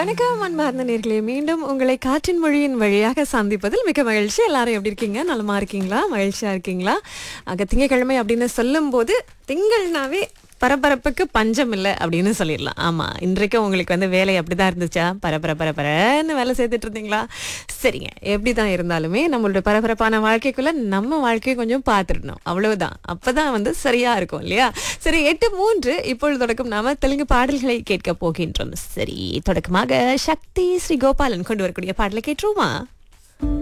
வணக்கம் அன்பார்ந்த நேர்களே மீண்டும் உங்களை காற்றின் மொழியின் வழியாக சந்திப்பதில் மிக மகிழ்ச்சி எல்லாரும் எப்படி இருக்கீங்க நலமா இருக்கீங்களா மகிழ்ச்சியா இருக்கீங்களா ஆக திங்கட்கிழமை அப்படின்னு சொல்லும்போது திங்கள்னாவே பரபரப்புக்கு பஞ்சம் இல்லை அப்படின்னு சொல்லிடலாம் ஆமா இன்றைக்கு உங்களுக்கு வந்து வேலை அப்படிதான் இருந்துச்சா பரபர பரபரன்னு வேலை செய்துட்டு இருந்தீங்களா சரிங்க எப்படிதான் இருந்தாலுமே நம்மளோட பரபரப்பான வாழ்க்கைக்குள்ள நம்ம வாழ்க்கையை கொஞ்சம் பார்த்துடணும் அவ்வளவுதான் அப்பதான் வந்து சரியா இருக்கும் இல்லையா சரி எட்டு மூன்று இப்பொழுது தொடக்கம் நாம தெலுங்கு பாடல்களை கேட்க போகின்றோம் சரி தொடக்கமாக சக்தி ஸ்ரீ கோபாலன் கொண்டு வரக்கூடிய பாடலை கேட்டுருமா